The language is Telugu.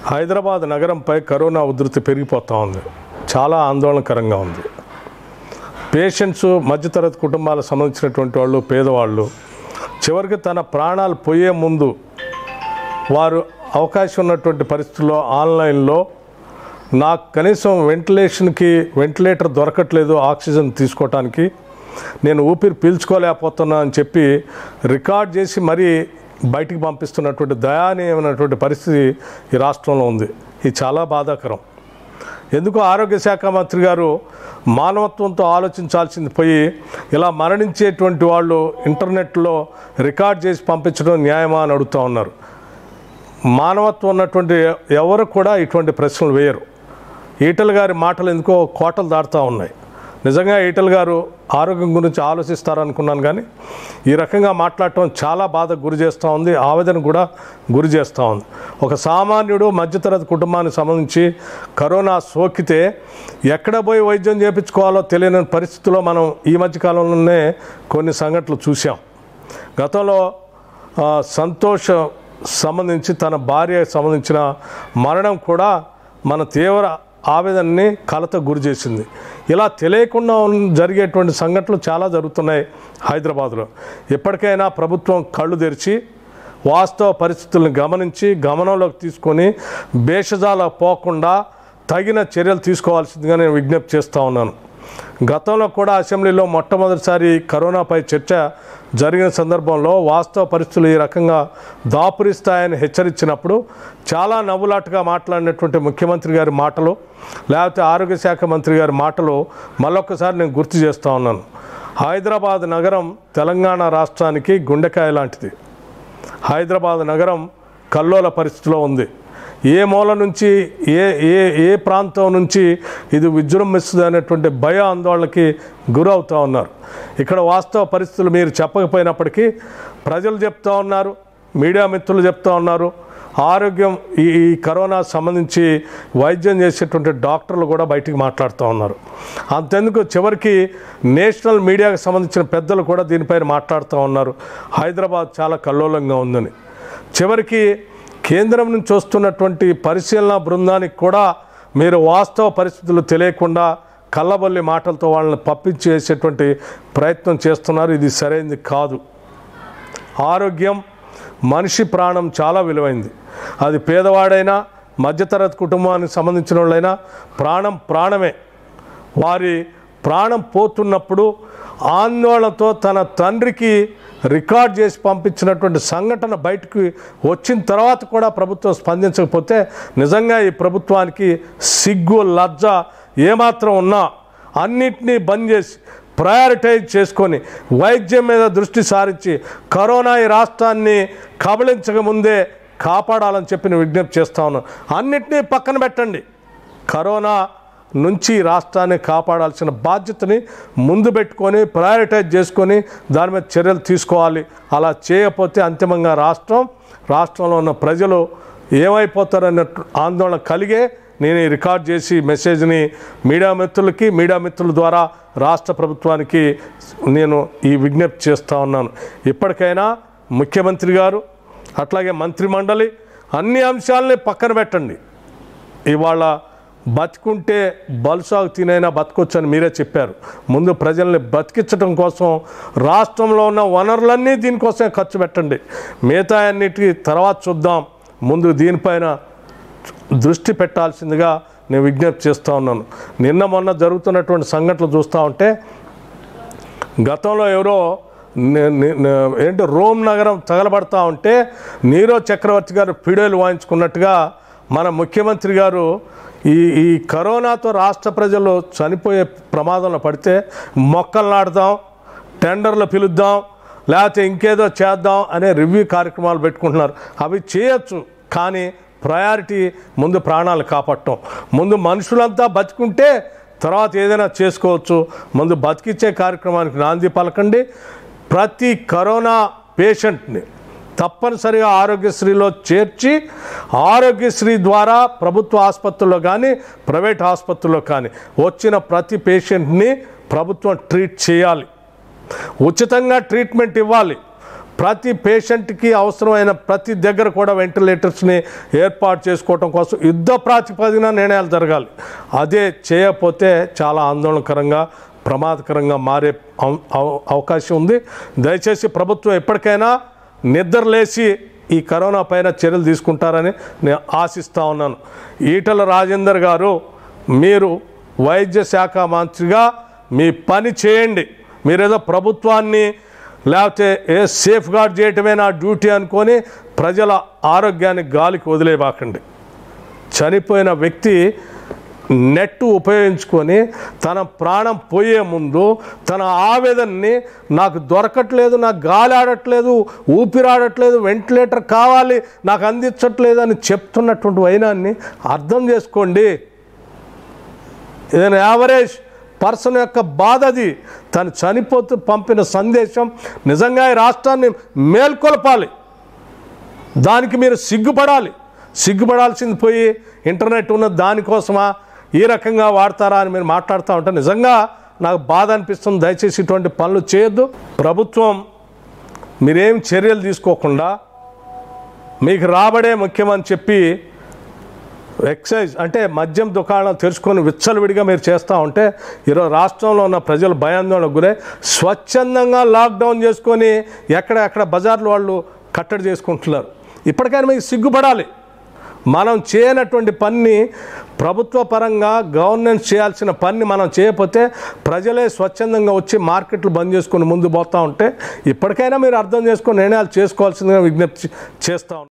హైదరాబాద్ నగరంపై కరోనా ఉధృతి పెరిగిపోతూ ఉంది చాలా ఆందోళనకరంగా ఉంది పేషెంట్స్ మధ్యతరగతి కుటుంబాలకు సంబంధించినటువంటి వాళ్ళు పేదవాళ్ళు చివరికి తన ప్రాణాలు పోయే ముందు వారు అవకాశం ఉన్నటువంటి పరిస్థితుల్లో ఆన్లైన్లో నాకు కనీసం వెంటిలేషన్కి వెంటిలేటర్ దొరకట్లేదు ఆక్సిజన్ తీసుకోవటానికి నేను ఊపిరి పీల్చుకోలేకపోతున్నా అని చెప్పి రికార్డ్ చేసి మరీ బయటికి పంపిస్తున్నటువంటి దయానీయమైనటువంటి పరిస్థితి ఈ రాష్ట్రంలో ఉంది ఇది చాలా బాధాకరం ఎందుకు ఆరోగ్య శాఖ మంత్రి గారు మానవత్వంతో ఆలోచించాల్సింది పోయి ఇలా మరణించేటువంటి వాళ్ళు ఇంటర్నెట్లో రికార్డ్ చేసి పంపించడం న్యాయమా అని అడుగుతూ ఉన్నారు మానవత్వం ఉన్నటువంటి ఎవరు కూడా ఇటువంటి ప్రశ్నలు వేయరు ఈటల గారి మాటలు ఎందుకో కోటలు దాటుతూ ఉన్నాయి నిజంగా ఈటల గారు ఆరోగ్యం గురించి ఆలోచిస్తారనుకున్నాను కానీ ఈ రకంగా మాట్లాడటం చాలా బాధ గురి చేస్తూ ఉంది ఆవేదన కూడా గురి చేస్తూ ఉంది ఒక సామాన్యుడు మధ్యతరగతి కుటుంబానికి సంబంధించి కరోనా సోకితే ఎక్కడ పోయి వైద్యం చేయించుకోవాలో తెలియని పరిస్థితిలో మనం ఈ మధ్యకాలంలోనే కొన్ని సంఘటనలు చూసాం గతంలో ఆ, సంతోష్ సంబంధించి తన భార్యకు సంబంధించిన మరణం కూడా మన తీవ్ర ఆవేదనని కలత గురి చేసింది ఇలా తెలియకుండా ఉన్న- జరిగేటువంటి సంఘటనలు చాలా జరుగుతున్నాయి హైదరాబాద్లో ఎప్పటికైనా ప్రభుత్వం కళ్ళు తెరిచి వాస్తవ పరిస్థితులను గమనించి గమనంలోకి తీసుకొని భేషజాల పోకుండా తగిన చర్యలు తీసుకోవాల్సిందిగా నేను విజ్ఞప్తి చేస్తూ ఉన్నాను గతంలో కూడా అసెంబ్లీలో మొట్టమొదటిసారి కరోనాపై చర్చ జరిగిన సందర్భంలో వాస్తవ పరిస్థితులు ఈ రకంగా దాపురిస్తాయని హెచ్చరించినప్పుడు చాలా నవ్వులాటగా మాట్లాడినటువంటి ముఖ్యమంత్రి గారి మాటలు లేకపోతే ఆరోగ్య శాఖ మంత్రి గారి మాటలు మళ్ళొక్కసారి నేను గుర్తు చేస్తూ ఉన్నాను హైదరాబాద్ నగరం తెలంగాణ రాష్ట్రానికి గుండెకాయ లాంటిది హైదరాబాద్ నగరం కల్లోల పరిస్థితిలో ఉంది ఏ మూల నుంచి ఏ ఏ ఏ ప్రాంతం నుంచి ఇది విజృంభిస్తుంది అనేటువంటి భయ ఆందోళనకి గురవుతూ ఉన్నారు ఇక్కడ వాస్తవ పరిస్థితులు మీరు చెప్పకపోయినప్పటికీ ప్రజలు చెప్తా ఉన్నారు మీడియా మిత్రులు చెప్తా ఉన్నారు ఆరోగ్యం ఈ ఈ కరోనా సంబంధించి వైద్యం చేసేటువంటి డాక్టర్లు కూడా బయటికి మాట్లాడుతూ ఉన్నారు అంతెందుకు చివరికి నేషనల్ మీడియాకు సంబంధించిన పెద్దలు కూడా దీనిపైన మాట్లాడుతూ ఉన్నారు హైదరాబాద్ చాలా కల్లోలంగా ఉందని చివరికి కేంద్రం నుంచి వస్తున్నటువంటి పరిశీలన బృందానికి కూడా మీరు వాస్తవ పరిస్థితులు తెలియకుండా కళ్ళబొల్లి మాటలతో వాళ్ళని పంపించేసేటువంటి ప్రయత్నం చేస్తున్నారు ఇది సరైనది కాదు ఆరోగ్యం మనిషి ప్రాణం చాలా విలువైంది అది పేదవాడైనా మధ్యతరగతి కుటుంబానికి సంబంధించిన వాళ్ళైనా ప్రాణం ప్రాణమే వారి ప్రాణం పోతున్నప్పుడు ఆందోళనతో తన తండ్రికి రికార్డ్ చేసి పంపించినటువంటి సంఘటన బయటకు వచ్చిన తర్వాత కూడా ప్రభుత్వం స్పందించకపోతే నిజంగా ఈ ప్రభుత్వానికి సిగ్గు లజ్జ ఏమాత్రం ఉన్నా అన్నిటినీ బంద్ చేసి ప్రయారిటైజ్ చేసుకొని వైద్యం మీద దృష్టి సారించి కరోనా ఈ రాష్ట్రాన్ని కబళించక ముందే కాపాడాలని చెప్పి నేను విజ్ఞప్తి చేస్తా ఉన్నాను అన్నిటినీ పక్కన పెట్టండి కరోనా నుంచి ఈ రాష్ట్రాన్ని కాపాడాల్సిన బాధ్యతని ముందు పెట్టుకొని ప్రయారిటైజ్ చేసుకొని దాని మీద చర్యలు తీసుకోవాలి అలా చేయకపోతే అంతిమంగా రాష్ట్రం రాష్ట్రంలో ఉన్న ప్రజలు ఏమైపోతారన్న ఆందోళన కలిగే నేను ఈ రికార్డ్ చేసి మెసేజ్ని మీడియా మిత్రులకి మీడియా మిత్రుల ద్వారా రాష్ట్ర ప్రభుత్వానికి నేను ఈ విజ్ఞప్తి చేస్తూ ఉన్నాను ఇప్పటికైనా ముఖ్యమంత్రి గారు అట్లాగే మంత్రిమండలి అన్ని అంశాలని పక్కన పెట్టండి ఇవాళ బతుకుంటే బలుసాగు తినైనా బతకొచ్చని మీరే చెప్పారు ముందు ప్రజల్ని బతికించడం కోసం రాష్ట్రంలో ఉన్న వనరులన్నీ దీనికోసమే ఖర్చు పెట్టండి మిగతా అన్నిటికీ తర్వాత చూద్దాం ముందు దీనిపైన దృష్టి పెట్టాల్సిందిగా నేను విజ్ఞప్తి చేస్తూ ఉన్నాను నిన్న మొన్న జరుగుతున్నటువంటి సంఘటనలు చూస్తూ ఉంటే గతంలో ఎవరో ని- ని- ని- ఏంటి రోమ్ నగరం తగలబడతా ఉంటే నీరో చక్రవర్తి గారు ఫిడేలు వాయించుకున్నట్టుగా మన ముఖ్యమంత్రి గారు ఈ ఈ కరోనాతో రాష్ట్ర ప్రజలు చనిపోయే ప్రమాదంలో పడితే మొక్కలు నాటుదాం టెండర్లు పిలుద్దాం లేకపోతే ఇంకేదో చేద్దాం అనే రివ్యూ కార్యక్రమాలు పెట్టుకుంటున్నారు అవి చేయొచ్చు కానీ ప్రయారిటీ ముందు ప్రాణాలు కాపాడటం ముందు మనుషులంతా బతుకుంటే తర్వాత ఏదైనా చేసుకోవచ్చు ముందు బతికిచ్చే కార్యక్రమానికి నాంది పలకండి ప్రతి కరోనా పేషెంట్ని తప్పనిసరిగా ఆరోగ్యశ్రీలో చేర్చి ఆరోగ్యశ్రీ ద్వారా ప్రభుత్వ ఆసుపత్రుల్లో కానీ ప్రైవేట్ ఆసుపత్రుల్లో కానీ వచ్చిన ప్రతి పేషెంట్ని ప్రభుత్వం ట్రీట్ చేయాలి ఉచితంగా ట్రీట్మెంట్ ఇవ్వాలి ప్రతి పేషెంట్కి అవసరమైన ప్రతి దగ్గర కూడా వెంటిలేటర్స్ని ఏర్పాటు చేసుకోవటం కోసం యుద్ధ ప్రాతిపదికన నిర్ణయాలు జరగాలి అదే చేయకపోతే చాలా ఆందోళనకరంగా ప్రమాదకరంగా మారే అవ- అవ- అవకాశం ఉంది దయచేసి ప్రభుత్వం ఎప్పటికైనా నిద్రలేసి ఈ కరోనా పైన చర్యలు తీసుకుంటారని నేను ఆశిస్తూ ఉన్నాను ఈటల రాజేందర్ గారు మీరు వైద్య శాఖ మంత్రిగా మీ పని చేయండి మీరేదో ప్రభుత్వాన్ని లేకపోతే ఏ సేఫ్ గార్డ్ చేయటమే నా డ్యూటీ అనుకొని ప్రజల ఆరోగ్యాన్ని గాలికి వదిలేబాకండి చనిపోయిన వ్యక్తి నెట్ ఉపయోగించుకొని తన ప్రాణం పోయే ముందు తన ఆవేదనని నాకు దొరకట్లేదు నాకు గాలి ఆడట్లేదు ఊపిరాడట్లేదు వెంటిలేటర్ కావాలి నాకు అందించట్లేదు అని చెప్తున్నటువంటి వైనాన్ని అర్థం చేసుకోండి ఏదైనా యావరేజ్ పర్సన్ యొక్క బాధ అది తను చనిపోతూ పంపిన సందేశం నిజంగా ఈ రాష్ట్రాన్ని మేల్కొల్పాలి దానికి మీరు సిగ్గుపడాలి సిగ్గుపడాల్సింది పోయి ఇంటర్నెట్ ఉన్న దానికోసమా ఈ రకంగా వాడతారా అని మీరు మాట్లాడుతూ ఉంటే నిజంగా నాకు బాధ అనిపిస్తుంది దయచేసి ఇటువంటి పనులు చేయొద్దు ప్రభుత్వం మీరేం చర్యలు తీసుకోకుండా మీకు రాబడే ముఖ్యమని చెప్పి ఎక్సైజ్ అంటే మద్యం దుకాణం తెరుచుకొని విచ్చలవిడిగా మీరు చేస్తూ ఉంటే ఈరోజు రాష్ట్రంలో ఉన్న ప్రజలు భయాందోళనకు గురై స్వచ్ఛందంగా లాక్డౌన్ చేసుకొని ఎక్కడ ఎక్కడ బజార్లు వాళ్ళు కట్టడి చేసుకుంటున్నారు ఇప్పటికైనా మీకు సిగ్గుపడాలి మనం చేయనటువంటి పని ప్రభుత్వ పరంగా గవర్నెన్స్ చేయాల్సిన పని మనం చేయకపోతే ప్రజలే స్వచ్ఛందంగా వచ్చి మార్కెట్లు బంద్ చేసుకొని ముందు పోతూ ఉంటే ఇప్పటికైనా మీరు అర్థం చేసుకొని నిర్ణయాలు చేసుకోవాల్సిందిగా విజ్ఞప్తి చేస్తూ ఉన్నాను.